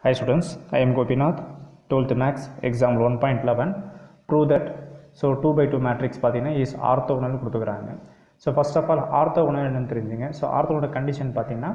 Hi students, I am Gopinath, 12th Max, exam 1.11. Prove that, so 2 by 2 matrix பார்த்தீங்கன்னா is orthogonal கொடுத்துக்கிறாங்க so first of all orthogonal என்னன்னு தெரிஞ்சுங்க so orthogonal condition பார்த்தீங்கன்னா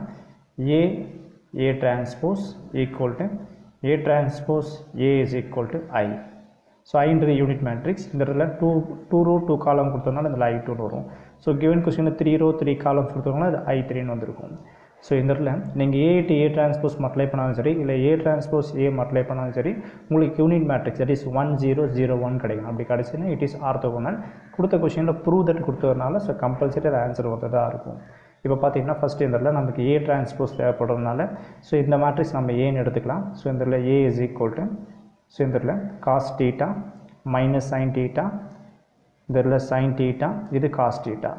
A A transpose equal to A transpose A is equal to I so ஐன்றது unit matrix இந்த இடத்துல two two row two காலம் கொடுத்தோம்னால இதில் ஐ டூன்னு வரும் ஸோ கிவன் கொஸ்டினில் த்ரீ ரோ த்ரீ காலம் கொடுத்தோம்னா அது ஐ த்ரீன்னு வந்திருக்கும் ஸோ இந்த இடத்துல நீங்கள் A to A transpose multiply பண்ணாலும் சரி இல்லை ஏ டிரான்ஸ்போஸ் ஏ மல்டிப்ளை பண்ணாலும் சரி உங்களுக்கு unit matrix that is one zero zero one கிடைக்கும் அப்படி கிடச்சுன்னா இட் இஸ் ஆர்த்தோகோனல் கொடுத்த கொஸ்டினில் ப்ரூவ் தட் கொடுத்ததுனால ஸோ கம்பல்சரி அது ஆன்சர் வந்ததாக இருக்கும் இப்போ பார்த்தீங்கன்னா ஃபஸ்ட் இந்த இடத்துல நமக்கு ஏ டிரான்ஸ்போஸ் தேவைப்படுறதுனால ஸோ இந்த மேட்ரிக்ஸ் நம்ம ஏன்னு எடுத்துக்கலாம் ஸோ இந்த இடத்துல A is equal to so இந்த இடத்துல cos theta minus sine theta இந்த இடத்துல சைன் டீட்டா இது காஸ் டீட்டா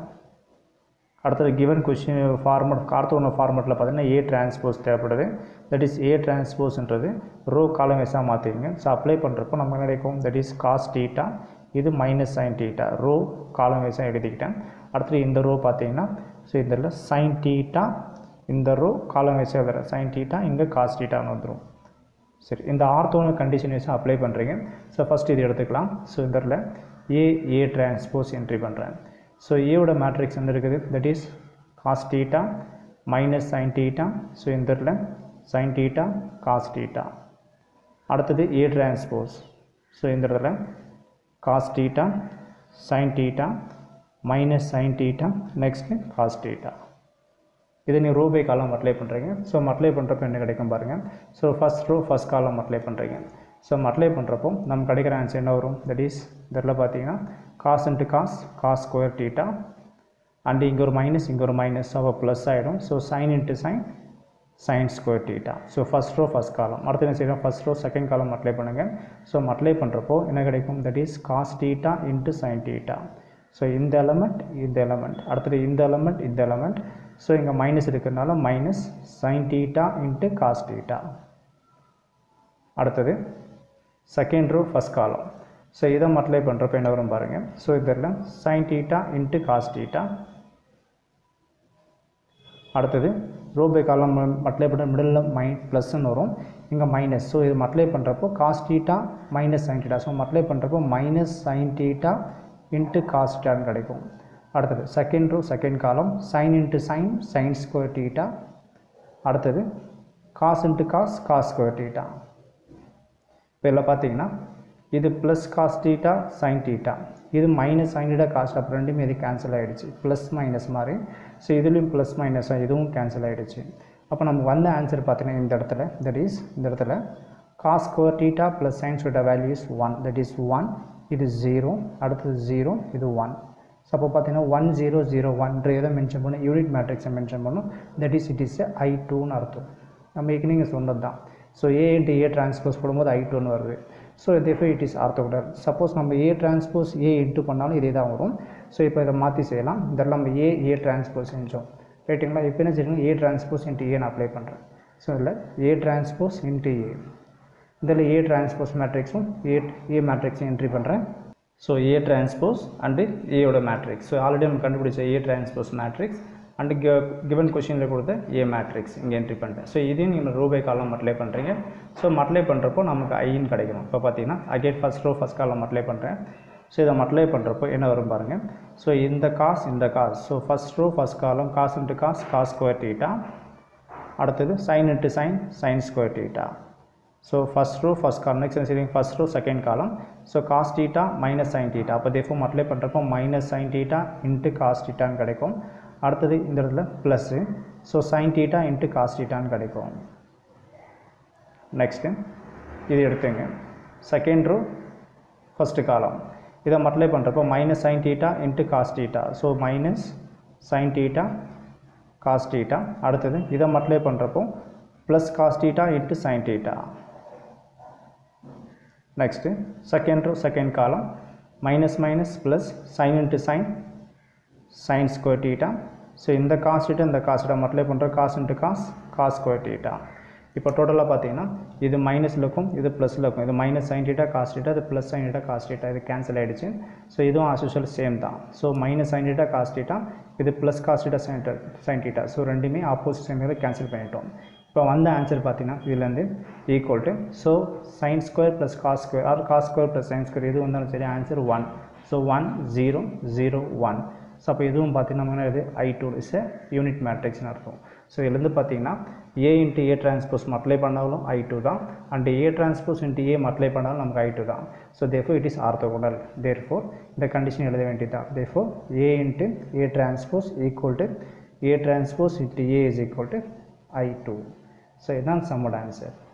அடுத்தது கிவன் கொஷின் ஃபார்மட் கார்த்தோன ஃபார்மெட்டில் பார்த்தீங்கன்னா ஏ டிரான்ஸ்போஸ் தேவைப்படுது தட் இஸ் ஏ டிரான்ஸ்போஸ்ன்றது ரோ காலம் வைஸாக மாற்றிங்க ஸோ அப்ளை பண்ணுறப்போ நம்ம என்ன கிடைக்கும் தட் இஸ் காஸ் டீட்டா இது minus sine theta row column வைஸாக எழுதிக்கிட்டேன் அடுத்தது இந்த ரோ பார்த்தீங்கன்னா ஸோ இதில் சைன் டீட்டா இந்த ரோ காலம் வைஸாக எழுதுறேன் சைன் டீட்டா இங்கே காஸ் டீட்டான்னு வந்துடும் சரி இந்த ஆர்த்தோனல் கண்டிஷன் வைஸாக அப்ளை பண்ணுறீங்க ஸோ ஃபஸ்ட் இது எடுத்துக்கலாம் ஸோ இந்த இடத்துல ஏ ஏ டிரான்ஸ்போஸ் என்ட்ரி பண்ணுறேன் ஸோ ஏவோட மேட்ரிக்ஸ் என்ன இருக்குது that is cos theta minus sine theta so இந்த இடத்துல சைன் டீட்டா காஸ் டீட்டா அடுத்தது ஏ டிரான்ஸ்போஸ் ஸோ இந்த இடத்துல cos theta sine theta minus sine theta next cos theta இதை நீ ரோ பை காலம் அப்ளை பண்ணுறீங்க ஸோ அப்ளை பண்ணுறப்போ என்ன கிடைக்கும் பாருங்கள் so first row first column apply பண்ணுறீங்க ஸோ அப்ளை பண்ணுறப்போ நமக்கு கிடைக்கிற ஆன்சர் என்ன வரும் தட் இஸ் இதில் பார்த்தீங்கன்னா cos into cos cos square theta and இங்கே ஒரு மைனஸ் இங்கே ஒரு மைனஸ் அப்போ ப்ளஸ் ஆகிடும் so sine into sine sine square theta so first row first column அடுத்து என்ன செய்யணும் first row second column apply பண்ணுங்கள் ஸோ அப்ளை பண்ணுறப்போ என்ன கிடைக்கும் that is cos theta into sine theta so இந்த எலமெண்ட் இந்த எலமெண்ட் அடுத்தது இந்த எலமெண்ட் இந்த எலமெண்ட் ஸோ இங்கே மைனஸ் இருக்கிறதுனால minus sine theta into cos theta அடுத்தது second row first column so இதை மல்டிப்ளை பண்ணுறப்ப என்ன வரும் பாருங்கள் ஸோ இதில் sine theta into cos theta அடுத்தது ரோ பை காலம் மல்டிப்ளை பண்ண மிடில் மை ப்ளஸ்ன்னு வரும் இங்கே மைனஸ் ஸோ இது மல்டிப்ளை பண்ணுறப்போ cos theta minus sine theta so multiply பண்ணுறப்போ minus sine theta into cos டீட்டான்னு கிடைக்கும் அடுத்தது second row second column sine into sine sine square theta அடுத்தது cos into cos cos square theta இப்போ இதில் பார்த்தீங்கன்னா இது plus cos theta sine theta இது மைனஸ் சைன் டீட்டா காஸ்ட் அப்போ ரெண்டுமே இது கேன்சல் ஆகிடுச்சு ப்ளஸ் மைனஸ் மாதிரி ஸோ இதுலேயும் ப்ளஸ் மைனஸாக இதுவும் கேன்சல் ஆகிடுச்சு அப்போ நம்ம வந்த ஆன்சர் பார்த்தீங்கன்னா இந்த இடத்துல தட் இஸ் இந்த இடத்துல cos square theta plus sine square value is one that is one இது ஜீரோ அடுத்தது ஜீரோ இது ஒன் ஸோ அப்போ பார்த்தீங்கன்னா ஒன் ஜீரோ ஜீரோ ஒன்ற எதை மென்ஷன் பண்ணணும் யூனிட் மேட்ரிக்ஸை மென்ஷன் பண்ணணும் that is it is I டூன்னு அர்த்தம் நம்ம ஏற்கனவே சொன்னது தான் so A into A transpose போடும்போது ஐ டூன்னு வருது ஸோ இதே இட் இஸ் ஆர்த்தோகோனல் சப்போஸ் நம்ம ஏ டிரான்ஸ்போஸ் ஏ இன்ட்டு பண்ணாலும் இதே தான் வரும் ஸோ இப்போ இதை மாற்றி செய்யலாம் இதெல்லாம் நம்ம ஏ ஏ டிரான்ஸ்போஸ் செஞ்சோம் ரைட்டுங்களா இப்போ என்ன செய்யணும் ஏ டிரான்ஸ்போஸ் இன்ட்டு ஏ நான் அப்ளை பண்ணுறேன் ஸோ இதில் ஏ டிரான்ஸ்போஸ் இன்ட்டு ஏ இதில் ஏ டிரான்ஸ்போஸ் மேட்ரிக்ஸும் ஏ ஏ மேட்ரிக்ஸும் என்ட்ரி பண்ணுறேன் ஸோ ஏ டிரான்ஸ்போஸ் அண்டு ஏயோட மேட்ரிக்ஸ் ஸோ ஆல்ரெடி நம்ம கண்டுபிடிச்ச A transpose matrix and given கொஷினில் கொடுத்த ஏ மேட்ரிக்ஸ் இங்கே என்ட்ரி பண்ணிட்டேன் ஸோ இதையும் நீங்கள் ரூபை காலம் மல்டிப்ளை பண்ணுறீங்க ஸோ மல்டிப்ளை பண்ணுறப்போ நமக்கு ஐன்னு கிடைக்கணும் இப்போ பார்த்தீங்கன்னா அகேட் first row first column multiply பண்ணுறேன் ஸோ இதை மல்டிப்ளை பண்ணுறப்போ என்ன வரும் பாருங்கள் ஸோ இந்த காஸ் இந்த cos so first row first column cos into cos cos square theta அடுத்தது sine into sine sine square theta so first row first column next சரிங்க first row second column so cos theta minus sine theta அப்போ therefore multiply பண்ணுறப்போ minus sine theta into cos டீட்டான்னு கிடைக்கும் அடுத்தது இந்த இடத்துல plus so sine theta into cos டீட்டான்னு கிடைக்கும் நெக்ஸ்ட்டு இது எடுத்துங்க செகண்ட் ரோ ஃபஸ்ட்டு காலம் இதை மல்டிப்ளை பண்ணுறப்போ minus sine theta into cos theta so minus sine theta cos theta அடுத்தது இதை மல்டிப்ளை பண்ணுறப்போ plus cos theta into sine theta next second row second column minus minus plus sine into sine sine square theta so இந்த cos theta இந்த cos theta multiply பண்ணுற cos into cos cos square theta இப்போ டோட்டலாக பார்த்தீங்கன்னா இது மைனஸில் இருக்கும் இது ப்ளஸில் இருக்கும் இது minus sine theta cos theta இது plus sine theta cos theta இது கேன்சல் ஆகிடுச்சு ஸோ இதுவும் ஆஸ் சேம் தான் so minus sine theta cos theta இது plus cos theta sine sine theta so ரெண்டுமே ஆப்போசிட் சைன் கேன்சல் பண்ணிட்டோம் இப்போ வந்த ஆன்சர் பார்த்தீங்கன்னா இதுலேருந்து equal to so sine square plus cos square or cos square plus sine square எது வந்தாலும் சரி answer one so one zero zero one so அப்போ இதுவும் பார்த்தீங்கன்னா நம்ம இது I two is a unit மேட்ரிக்ஸ்னு அர்த்தம் ஸோ இதுலேருந்து பார்த்தீங்கன்னா A into A transpose apply பண்ணாலும் ஐ டூ தான் and A transpose into A apply பண்ணாலும் நமக்கு ஐ டூ தான் so therefore it is orthogonal therefore இந்த கண்டிஷன் எழுத வேண்டியதுதான் therefore A into A transpose equal to A transpose into A is equal to I two so இதுதான் சம்மோட answer